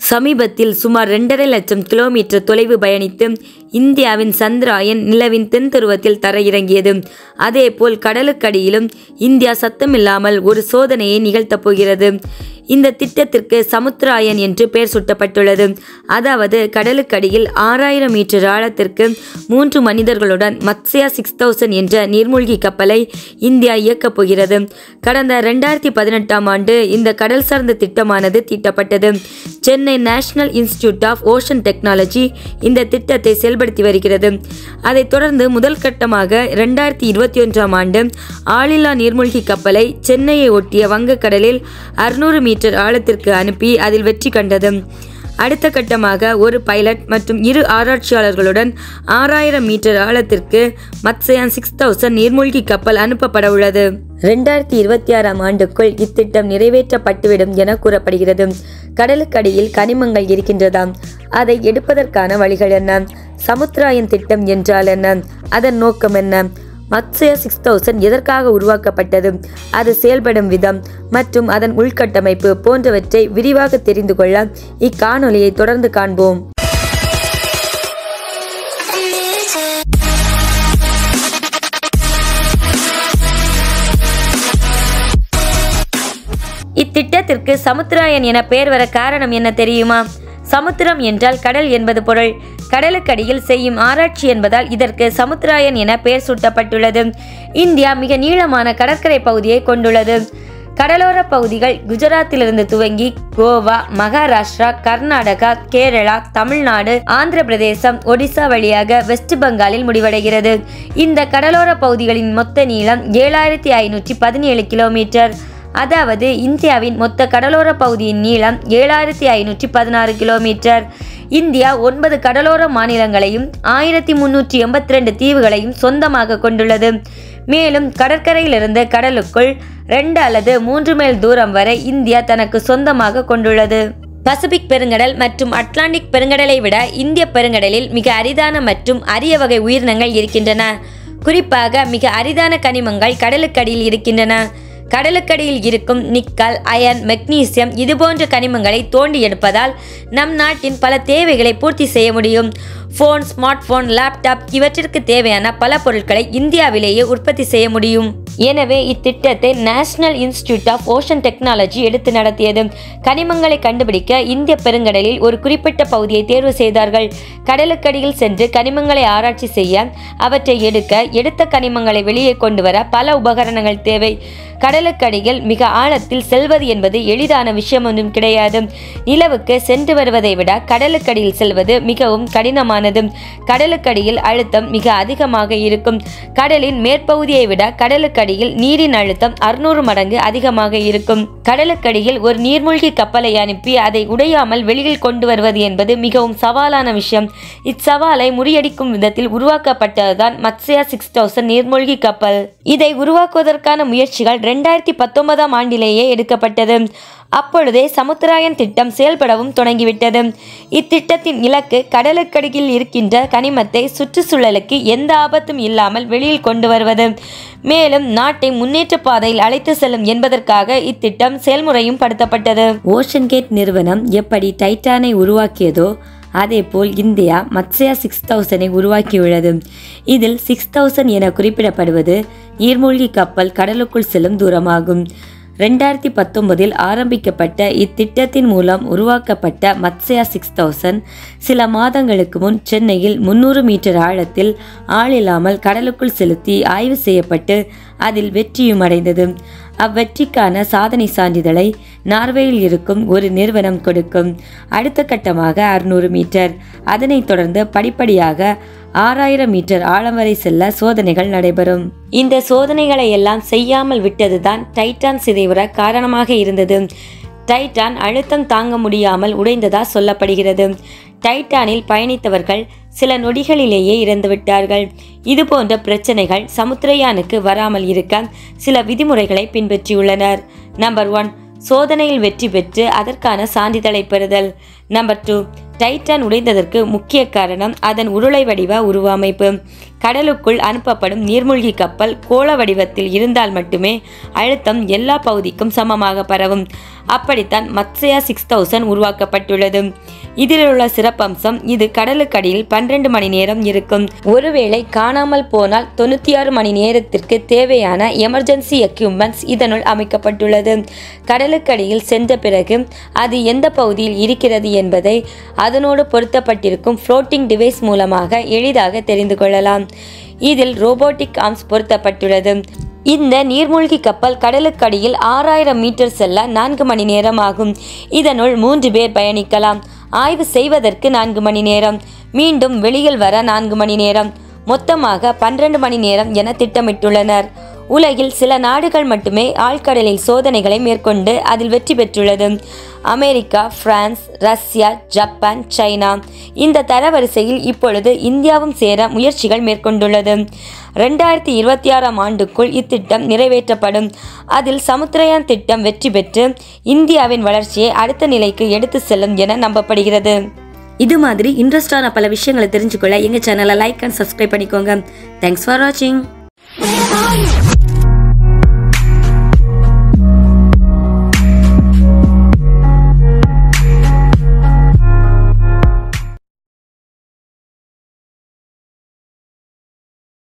சமீபத்தில் சுமார் இரண்டரை லட்சம் கிலோமீட்டர் தொலைவு பயணித்து இந்தியாவின் சந்திராயன் நிலவின் தென் துருவத்தில் தரையிறங்கியது அதேபோல் கடலுக்கடியிலும் இந்தியா சத்தமில்லாமல் ஒரு சோதனையை நிகழ்த்தப் போகிறது இந்த திட்டத்திற்கு சமுத்திராயன் என்று பெயர் சூட்டப்பட்டுள்ளது அதாவது கடலுக்கடியில் ஆறாயிரம் மீட்டர் ஆழத்திற்கு மூன்று மனிதர்களுடன் மத்ஸ்யா சிக்ஸ் தௌசண்ட் என்ற நீர்மூழ்கி கப்பலை இந்தியா இயக்கப் போகிறது கடந்த ரெண்டாயிரத்தி பதினெட்டாம் ஆண்டு இந்த கடல் சார்ந்த திட்டமானது தீட்டப்பட்டது Chennai national institute of ocean technology இந்த திட்டத்தை செயல்படுத்தி வருகிறது அதைத் தொடர்ந்து முதல் கட்டமாக ரெண்டாயிரத்தி இருபத்தி ஒன்றாம் ஆண்டு ஆளில்லா நீர்மூழ்கி கப்பலை சென்னையை ஒட்டிய வங்கக்கடலில் அறுநூறு மீட்டர் ஆழத்திற்கு அனுப்பி அதில் வெற்றி கண்டது அடுத்த கட்டமாக ஒரு பைலட் மற்றும் இரு ஆராய்ச்சியாளர்களுடன் ஆறாயிரம் மீட்டர் ஆழத்திற்கு மத்சயான் சிக்ஸ் தௌசண்ட் நீர்மூழ்கி கப்பல் அனுப்பப்பட உள்ளது ரெண்டாயிரத்தி இருபத்தி ஆறாம் ஆண்டுக்குள் இத்திட்டம் நிறைவேற்றப்பட்டுவிடும் என கூறப்படுகிறது கடலுக்கடியில் கனிமங்கள் இருக்கின்றதாம் அதை எடுப்பதற்கான வழிகள் என்ன சமுத்திராயன் திட்டம் என்றால் என்ன அதன் நோக்கம் என்ன மத்ஸ்யா சிக்ஸ் தௌசண்ட் எதற்காக உருவாக்கப்பட்டது அது செயல்படும் விதம் மற்றும் அதன் உள்கட்டமைப்பு போன்றவற்றை விரிவாக தெரிந்து கொள்ள இக்காணொலியை தொடர்ந்து காண்போம் இத்திட்டத்திற்கு சமுத்திராயன் என பெயர் வர காரணம் என்ன தெரியுமா சமுத்திரம் என்றால் கடல் என்பது பொருள் கடலுக்கடியில் செய்யும் ஆராய்ச்சி என்பதால் இதற்கு சமுத்திராயன் என பெயர் சூட்டப்பட்டுள்ளது இந்தியா மிக நீளமான கடற்கரை பகுதியை கொண்டுள்ளது கடலோர பகுதிகள் குஜராத்திலிருந்து துவங்கி கோவா மகாராஷ்டிரா கர்நாடகா கேரளா தமிழ்நாடு ஆந்திர பிரதேசம் ஒடிசா வழியாக வெஸ்ட் பெங்காலில் முடிவடைகிறது இந்த கடலோர பகுதிகளின் மொத்த நீளம் ஏழாயிரத்தி ஐநூற்றி பதினேழு கிலோமீட்டர் அதாவது இந்தியாவின் மொத்த கடலோர பகுதியின் நீளம் ஏழாயிரத்தி ஐநூற்றி பதினாறு கிலோமீட்டர் இந்தியா ஒன்பது கடலோர மாநிலங்களையும் ஆயிரத்தி முன்னூற்றி எண்பத்தி ரெண்டு தீவுகளையும் சொந்தமாக கொண்டுள்ளது மேலும் கடற்கரையிலிருந்து கடலுக்குள் ரெண்டு அல்லது மூன்று மைல் தூரம் வரை இந்தியா தனக்கு சொந்தமாக கொண்டுள்ளது பசிபிக் பெருங்கடல் மற்றும் அட்லாண்டிக் பெருங்கடலை விட இந்திய பெருங்கடலில் மிக அரிதான மற்றும் அரிய வகை உயிரினங்கள் இருக்கின்றன குறிப்பாக மிக அரிதான கனிமங்கள் கடலுக்கடியில் இருக்கின்றன கடலுக்கடியில் இருக்கும் நிக்கல் அயன் மெக்னீசியம் இதுபோன்ற கனிமங்களை தோண்டி எடுப்பதால் நம் நாட்டின் பல தேவைகளை பூர்த்தி செய்ய முடியும் ஃபோன் ஸ்மார்ட் போன் லேப்டாப் இவற்றிற்கு தேவையான பல பொருட்களை இந்தியாவிலேயே உற்பத்தி செய்ய முடியும் எனவே இத்திட்டத்தை national institute of ocean technology எடுத்து நடத்தியது கனிமங்களை கண்டுபிடிக்க இந்திய பெருங்கடலில் ஒரு குறிப்பிட்ட பகுதியை தேர்வு செய்தார்கள் கடலுக்கடியில் சென்று கனிமங்களை ஆராய்ச்சி செய்ய அவற்றை எடுக்க எடுத்த கனிமங்களை வெளியே கொண்டு வர பல உபகரணங்கள் தேவை கடலுக்கடியில் மிக ஆழத்தில் செல்வது என்பது எளிதான விஷயம் ஒன்றும் கிடையாது நிலவுக்கு சென்று வருவதை விட கடலுக்கடியில் செல்வது மிகவும் கடினமானது கடலுக்கடியில் அழுத்தம் மிக அதிகமாக இருக்கும் கடலின் மேற்பகுதியை விட கடலுக்கடியில் நீரின் அழுத்தம் அறுநூறு மடங்கு அதிகமாக இருக்கும் கடலுக்கடியில் ஒரு நீர்மூழ்கி கப்பலை அனுப்பி அதை உடையாமல் வெளியில் கொண்டு வருவது என்பது மிகவும் சவாலான விஷயம் இச்சவாலை முறியடிக்கும் விதத்தில் உருவாக்கப்பட்டதுதான் மத்ஸ்யா சிக்ஸ் தௌசண்ட் நீர்மூழ்கி கப்பல் இதை உருவாக்குவதற்கான முயற்சிகள் ரெண்டாயிரத்தி பத்தொன்பதாம் ஆண்டிலேயே எடுக்கப்பட்டது அப்பொழுதே சமுத்திராயன் திட்டம் செயல்படவும் தொடங்கிவிட்டது இத்திட்டத்தின் இலக்கு கடலுக்கடியில் இருக்கின்ற கனிமத்தை சுற்றுச்சூழலுக்கு எந்த ஆபத்தும் இல்லாமல் வெளியில் கொண்டு வருவது மேலும் நாட்டை முன்னேற்ற பாதையில் அழைத்து செல்லும் என்பதற்காக இத்திட்டம் செயல்முறையும் படுத்தப்பட்டது ஓஷன் கேட் நிறுவனம் எப்படி டைட்டானை உருவாக்கியதோ அதேபோல் இந்தியா மத்ஸ்யா சிக்ஸ் தௌசண்டை உருவாக்கியுள்ளது இதில் சிக்ஸ் தௌசண்ட் என குறிப்பிடப்படுவது நீர்மூழ்கி கப்பல் கடலுக்குள் செல்லும் தூரமாகும் ரெண்டாயிரத்தி பத்தொன்பதில் ஆரம்பிக்கப்பட்ட இத்திட்டத்தின் மூலம் உருவாக்கப்பட்ட மத்ஸ்யா சிக்ஸ் தௌசண்ட் சில மாதங்களுக்கு முன் சென்னையில் முன்னூறு மீட்டர் ஆழத்தில் ஆளில்லாமல் கடலுக்குள் செலுத்தி ஆய்வு செய்யப்பட்டு அதில் வெற்றியும் அடைந்தது அவ்வெற்றிக்கான சாதனை சான்றிதழை நார்வேயில் இருக்கும் ஒரு நிறுவனம் கொடுக்கும் அடுத்த கட்டமாக அறுநூறு மீட்டர் அதனைத் தொடர்ந்து படிப்படியாக ஆறாயிரம் மீட்டர் ஆழம் வரை செல்ல சோதனைகள் நடைபெறும் இந்த சோதனைகளை எல்லாம் செய்யாமல் விட்டதுதான் டைட்டான் சிதைவுற காரணமாக இருந்தது டைட்டான் அழுத்தம் தாங்க முடியாமல் உடைந்ததா சொல்லப்படுகிறது டைட்டானில் பயணித்தவர்கள் சில நொடிகளிலேயே இறந்துவிட்டார்கள் இதுபோன்ற பிரச்சனைகள் சமுத்திரயானுக்கு வராமல் இருக்க சில விதிமுறைகளை பின்பற்றியுள்ளனர் நம்பர் ஒன் சோதனையில் வெற்றி பெற்று அதற்கான சான்றிதழை பெறுதல் நம்பர் டூ டைட்டான் உடைந்ததற்கு முக்கிய காரணம் அதன் உருளை வடிவ உருவமைப்பு கடலுக்குள் அனுப்பப்படும் நீர்மூழ்கி கப்பல் கோள வடிவத்தில் இருந்தால் மட்டுமே அழுத்தம் எல்லா பகுதிக்கும் சமமாக பரவும் அப்படித்தான் மத்சயா சிக்ஸ் தௌசண்ட் உருவாக்கப்பட்டுள்ளது இதில் உள்ள சிறப்பம்சம் இது கடலுக்கடியில் பன்னிரண்டு மணி நேரம் இருக்கும் ஒருவேளை காணாமல் போனால் தொண்ணூற்றி ஆறு மணி நேரத்திற்கு தேவையான எமர்ஜென்சி எக்யூப்மெண்ட்ஸ் இதனுள் அமைக்கப்பட்டுள்ளது கடலுக்கடியில் சென்ற பிறகு அது எந்த பகுதியில் இருக்கிறது என்பதை அதனோடு பொருத்தப்பட்டிருக்கும் ஃப்ளோட்டிங் டிவைஸ் மூலமாக எளிதாக தெரிந்து கொள்ளலாம் இதில் ரோபோட்டிக் ஆர்ம்ஸ் பொருத்தப்பட்டுள்ளது இந்த நீர்மூழ்கி கப்பல் கடலுக்கடியில் ஆறாயிரம் மீட்டர் செல்ல நான்கு மணி நேரம் ஆகும் இதனுள் மூன்று பேர் பயணிக்கலாம் ஆய்வு செய்வதற்கு நான்கு மணி நேரம் மீண்டும் வெளியில் வர நான்கு மணி நேரம் மொத்தமாக பன்னிரண்டு மணி நேரம் என திட்டமிட்டுள்ளனர் உலகில் சில நாடுகள் மட்டுமே ஆழ்கடலில் சோதனைகளை மேற்கொண்டு அதில் வெற்றி பெற்றுள்ளது America France Russia Japan China இந்த தரவரிசையில் இப்பொழுது இந்தியாவும் சேர முயற்சிகள் மேற்கொண்டுள்ளது ரெண்டாயிரத்தி இருபத்தி ஆறாம் ஆண்டுக்குள் இத்திட்டம் நிறைவேற்றப்படும் அதில் சமுத்திரயான் திட்டம் வெற்றி பெற்று இந்தியாவின் வளர்ச்சியை அடுத்த நிலைக்கு எடுத்து செல்லும் என நம்பப்படுகிறது இது மாதிரி இன்ட்ரெஸ்டான பல விஷயங்களை தெரிஞ்சுக்கொள்ள எங்கள் சேனலை லைக் அண்ட் சப்ஸ்கிரைப் பண்ணிக்கோங்க தேங்க்ஸ் ஃபார் வாட்சிங்